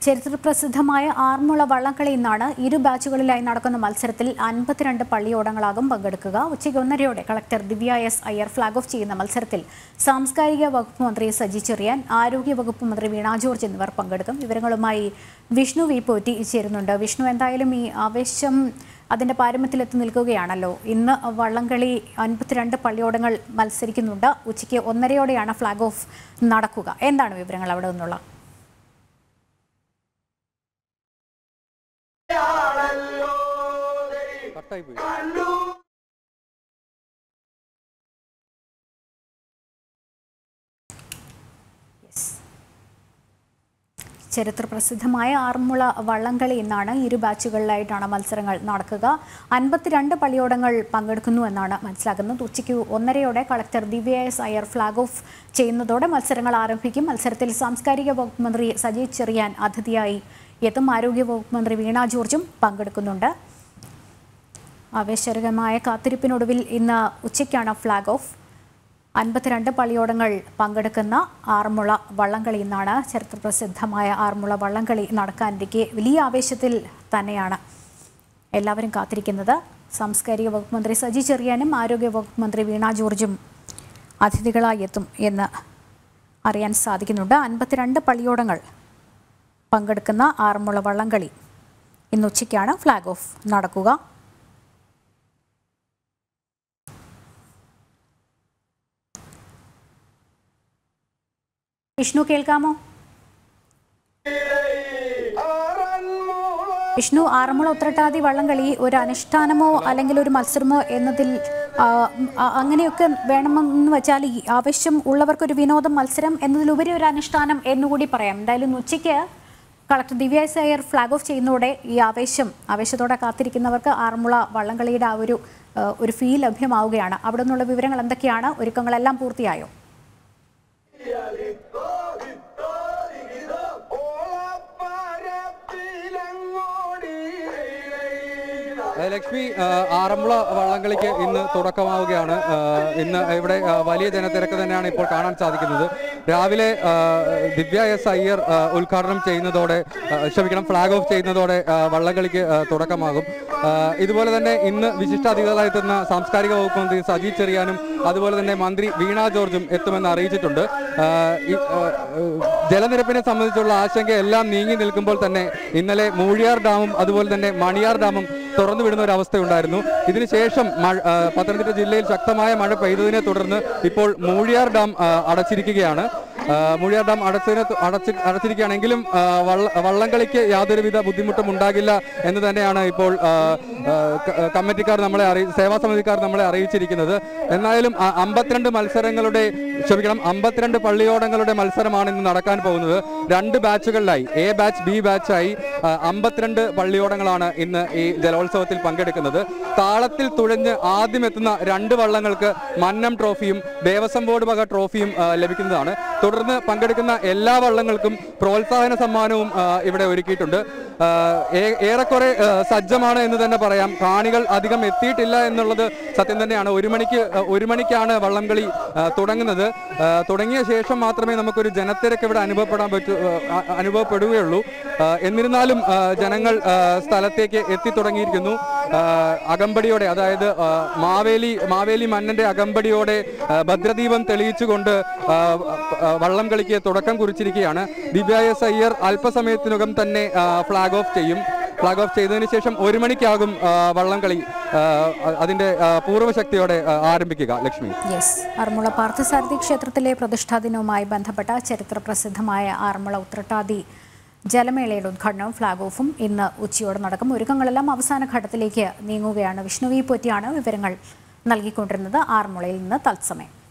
ചരിത്രപ്രസിദ്ധമായ ആറന്മുള വള്ളംകളി ഇന്നാണ് ഇരു ബാച്ചുകളിലായി നടക്കുന്ന മത്സരത്തിൽ അൻപത്തിരണ്ട് പള്ളിയോടങ്ങളാകും പങ്കെടുക്കുക ഉച്ചയ്ക്ക് ഒന്നരയോടെ collector Divya S Iyer flag off ചെയ്യുന്ന മത്സരത്തിൽ സാംസ്കാരിക വകുപ്പ് മന്ത്രി സജി ചെറിയാൻ ആരോഗ്യ വകുപ്പ് മന്ത്രി വീണ ജോർജ് എന്നിവർ പങ്കെടുക്കും വിവരങ്ങളുമായി വിഷ്ണു വി പോറ്റി ചേരുന്നുണ്ട് വിഷ്ണു എന്തായാലും ഈ ആവേശം അതിന്റെ പാരമ്യത്തിലെത്തി നിൽക്കുകയാണല്ലോ ഇന്ന് വള്ളംകളി അൻപത്തിരണ്ട് പള്ളിയോടങ്ങൾ മത്സരിക്കുന്നുണ്ട് ഉച്ചയ്ക്ക് ഒന്നരയോടെയാണ് ഫ്ളാഗ് ഓഫ് നടക്കുക എന്താണ് വിവരങ്ങൾ അവിടെ നിന്നുള്ള കട്ടായി പോയി ചരിത്രപ്രസിദ്ധമായ ആറന്മുള വള്ളംകളി ഇന്നാണ് ഇരു ബാച്ചുകളിലായിട്ടാണ് മത്സരങ്ങൾ നടക്കുക അൻപത്തിരണ്ട് പള്ളിയോടങ്ങൾ പങ്കെടുക്കുന്നു എന്നാണ് മനസ്സിലാക്കുന്നത് ഉച്ചയ്ക്ക് ഒന്നരയോടെ collector Divya S Iyer flag off ചെയ്യുന്നതോടെ മത്സരങ്ങൾ ആരംഭിക്കും മത്സരത്തിൽ സാംസ്കാരിക വകുപ്പ് മന്ത്രി സജി ചെറിയാൻ അതിഥിയായി എത്തും ആരോഗ്യ വകുപ്പ് മന്ത്രി വീണ ജോർജും പങ്കെടുക്കുന്നുണ്ട് ആവേശകരമായ കാത്തിരിപ്പിനൊടുവിൽ ഇന്ന് ഉച്ചയ്ക്കാണ് ഫ്ളാഗ് ഓഫ് അൻപത്തിരണ്ട് പള്ളിയോടങ്ങൾ പങ്കെടുക്കുന്ന ആറന്മുള വള്ളംകളി ഇന്നാണ് ചരിത്രപ്രസിദ്ധമായ ആറന്മുള വള്ളംകളി നടക്കാനിരിക്കെ വലിയ ആവേശത്തിൽ തന്നെയാണ് എല്ലാവരും കാത്തിരിക്കുന്നത് സാംസ്കാരിക വകുപ്പ് മന്ത്രി സജി ചെറിയാനും ആരോഗ്യ വകുപ്പ് മന്ത്രി വീണ ജോർജും അതിഥികളായി എത്തും എന്ന് അറിയാൻ സാധിക്കുന്നുണ്ട് അൻപത്തിരണ്ട് പള്ളിയോടങ്ങൾ പങ്കെടുക്കുന്ന ആറന്മുള വള്ളംകളി ഇന്ന് ഉച്ചയ്ക്കാണ് ഫ്ളാഗ് ഓഫ് നടക്കുക വിഷ്ണു കേൾക്കാമോ വിഷ്ണു ആറന്മുള ഉത്രട്ടാതി വള്ളംകളി ഒരു അനുഷ്ഠാനമോ അല്ലെങ്കിൽ ഒരു മത്സരമോ എന്നതിൽ ആ, ആ, അങ്ങനെയൊക്കെ വേണമെന്ന് വെച്ചാൽ ഈ ആവശ്യം ഉള്ളവർക്കൊരു വിനോദം മത്സരം എന്നതിലുപരി ഒരു അനുഷ്ഠാനം എന്നുകൂടി പറയാം എന്തായാലും ഉച്ചയ്ക്ക് collector Divya S Iyer flag off ചെയ്യുന്നതോടെ ഈ ആവേശം ആവേശത്തോടെ കാത്തിരിക്കുന്നവർക്ക് ആറന്മുള വള്ളംകളിയുടെ ആ ഒരു ആ, ഒരു ഫീൽ ലഭ്യമാവുകയാണ് അവിടെ നിന്നുള്ള വിവരങ്ങൾ എന്തൊക്കെയാണ് ഒരുക്കങ്ങളെല്ലാം പൂർത്തിയായോ ഏഹ് ലക്ഷ്മി ഏഹ് ആറന്മുള വള്ളംകളിക്ക് ഇന്ന് തുടക്കമാവുകയാണ് ഏഹ് ഇന്ന് ഇവിടെ ഏഹ് വലിയ ജനത്തിരക്ക് തന്നെയാണ് ഇപ്പോൾ കാണാൻ സാധിക്കുന്നത് രാവിലെ ഏഹ് ദിവ്യ എസ് അയ്യർ ഏഹ് ഉദ്ഘാടനം ചെയ്യുന്നതോടെ ഏഹ് ക്ഷമിക്കണം ഫ്ലാഗ് ഓഫ് ചെയ്യുന്നതോടെ ഏഹ് വള്ളംകളിക്ക് ഏഹ് തുടക്കമാകും ഏഹ് ഇതുപോലെ തന്നെ ഇന്ന് വിശിഷ്ടാതിഥികളായെത്തുന്ന സാംസ്കാരിക വകുപ്പ് മന്ത്രി സജി ചെറിയാനും അതുപോലെ തന്നെ മന്ത്രി വീണ ജോർജും എത്തുമെന്ന് അറിയിച്ചിട്ടുണ്ട് ഏഹ് ഈ, ഏഹ്, ഏഹ്, ജലനിരപ്പിനെ സംബന്ധിച്ചുള്ള ആശങ്ക എല്ലാം നീങ്ങി നിൽക്കുമ്പോൾ തന്നെ ഇന്നലെ മൂഴിയാർ ഡാമും അതുപോലെ തന്നെ മണിയാർ ഡാമും തുറന്നു വിടുന്ന ഒരു അവസ്ഥയുണ്ടായിരുന്നു ഇതിനുശേഷം മഴ ആ, പത്തനംതിട്ട ജില്ലയിൽ ശക്തമായ മഴ പെയ്തതിനെ തുടർന്ന് ഇപ്പോൾ മൂഴിയാർ ഡാം ആ, അടച്ചിരിക്കുകയാണ് ആ, മൂഴിയാർ ഡാം അടച്ചതിനെ തു- അടച്ച് അടച്ചിരിക്കുകയാണെങ്കിലും ആ, വള്ള- വള്ളംകളിക്ക് യാതൊരുവിധ ബുദ്ധിമുട്ടും ഉണ്ടാകില്ല എന്ന് തന്നെയാണ് ഇപ്പോൾ ആ, ആ, ക- കമ്മിറ്റിക്കാർ നമ്മളെ അറിയി സേവാ സമിതിക്കാർ നമ്മളെ അറിയിച്ചിരിക്കുന്നത് എന്നായാലും ആ, അമ്പത്തിരണ്ട് മത്സരങ്ങളുടെ ക്ഷമിക്കണം അമ്പത്തിരണ്ട് പള്ളിയോടങ്ങളുടെ മത്സരമാണ് ഇന്ന് നടക്കാൻ പോകുന്നത് രണ്ട് ബാച്ചുകളിലായി എ ബാച്ച് ബി ബാച്ചായി ആ, അമ്പത്തിരണ്ട് പള്ളിയോടങ്ങളാണ് ഇന്ന് ഈ ജലോത്സവത്തിൽ പങ്കെടുക്കുന്നത് താളത്തിൽ തുഴഞ്ഞ് ആദ്യം എത്തുന്ന രണ്ട് വള്ളങ്ങൾക്ക് മന്നം ട്രോഫിയും ദേവസ്വം ബോർഡ് വക ട്രോഫിയും ആ, ലഭിക്കുന്നതാണ് തുടർന്ന് പങ്കെടുക്കുന്ന എല്ലാ വള്ളങ്ങൾക്കും പ്രോത്സാഹന സമ്മാനവും ആ, ഇവിടെ ഒരുക്കിയിട്ടുണ്ട് ആ, ഏ- ഏറെക്കുറെ ആ, സജ്ജമാണ് എന്ന് തന്നെ പറയാം കാണികൾ അധികം എത്തിയിട്ടില്ല എന്നുള്ളത് സത്യം തന്നെയാണ് ഒരു മണിക്ക് ആ, ഒരു മണിക്കാണ് വള്ളംകളി ആ, തുടങ്ങുന്നത് ആ, തുടങ്ങിയ ശേഷം മാത്രമേ നമുക്കൊരു ജനത്തിരക്ക് ഇവിടെ അനുഭവപ്പെടാൻ പറ്റൂ ആ, ആ, അനുഭവപ്പെടുകയുള്ളൂ ആ, എന്നിരുന്നാലും ആ, ജനങ്ങൾ ആ, സ്ഥലത്തേക്ക് എത്തിത്തുടങ്ങിയിരിക്കുന്നു ആ, അകമ്പടിയോടെ അതായത് ആ, മാവേലി മാവേലി മന്നന്റെ അകമ്പടിയോടെ ആ, ഭദ്രദീപം തെളിയിച്ചുകൊണ്ട് ആ, ആ, വള്ളം കളിക്ക് തുടക്കം കുറിച്ചിരിക്കുകയാണ് ദിവ്യ എസ് അയ്യർ അല്പസമയത്തിനകം തന്നെ ഫ്ലാഗ് ഓഫ് ചെയ്യും ഫ്ലാഗ് ഓഫ് ചെയ്തതിനു ശേഷം ഒരു മണിക്കാകും ആ, വള്ളംകളി ആ, അതിന്റെ ആ, പൂർവ്വശക്തിയോടെ ആ, ആരംഭിക്കുക ലക്ഷ്മി യെസ് ആറന്മുള പാർത്ഥസാരഥി ക്ഷേത്രത്തിലെ പ്രതിഷ്ഠാ ദിനവുമായി ബന്ധപ്പെട്ട ചരിത്രപ്രസിദ്ധമായ ആറന്മുള ഉത്രട്ടാതി ജലമേളയുടെ ഉദ്ഘാടനവും ഫ്ളാഗ് ഓഫും ഇന്ന് ഉച്ചയോടെ നടക്കും ഒരുക്കങ്ങളെല്ലാം അവസാന ഘട്ടത്തിലേക്ക് നീങ്ങുകയാണ് വിഷ്ണു വി പോറ്റിയാണ് വിവരങ്ങൾ നൽകിക്കൊണ്ടിരുന്നത് ആറന്മുളയിൽ നിന്ന് തത്സമയം